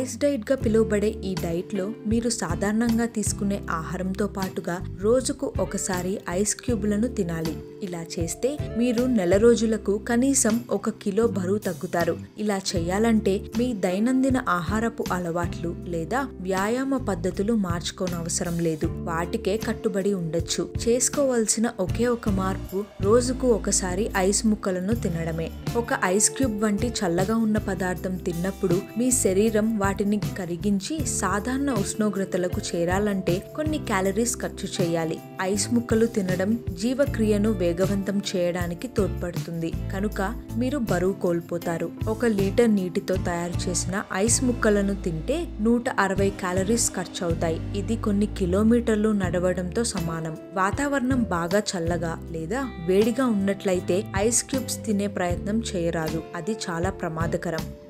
ice diet గా పిలువబడే ఈ డైట్ లో మీరు సాధారణంగా తీసుకునే ఆహారంతో పాటుగా రోజుకు ఒకసారి ఐస్ క్యూబ్లను తినాలి ఇలా చేస్తే మీరు నెల రోజులకు కనీసం ఒక కిలో బరువు తగ్గుతారు ఇలా చేయాలంటే మీ దైనందిన ఆహారపు అలవాట్లు లేదా వ్యాయామ పద్ధతులు మార్చుకోనవసరం లేదు వాటికే కట్టుబడి ఉండొచ్చు చేసుకోవాల్సిన ఒకే ఒక మార్పు రోజుకు ఒకసారి ఐస్ ముక్కలను తినడమే ఒక ఐస్ క్యూబ్ వంటి చల్లగా ఉన్న పదార్థం తిన్నప్పుడు మీ శరీరం వాటిని కరిగించి సాధారణ ఉష్ణోగ్రతలకు చేరాలంటే కొన్ని క్యాలరీస్ ఖర్చు చేయాలి ఐస్ ముక్కలు తినడం జీవక్రియను వేగవంతం చేయడానికి తోడ్పడుతుంది కనుక మీరు బరువు కోల్పోతారు ఒక లీటర్ నీటితో తయారు చేసిన ఐస్ ముక్కలను తింటే నూట అరవై క్యాలరీస్ ఖర్చు అవుతాయి ఇది కొన్ని కిలోమీటర్లు నడవడంతో సమానం వాతావరణం బాగా చల్లగా లేదా వేడిగా ఉన్నట్లయితే ఐస్ క్యూబ్స్ తినే ప్రయత్నం చేయరాదు అది చాలా ప్రమాదకరం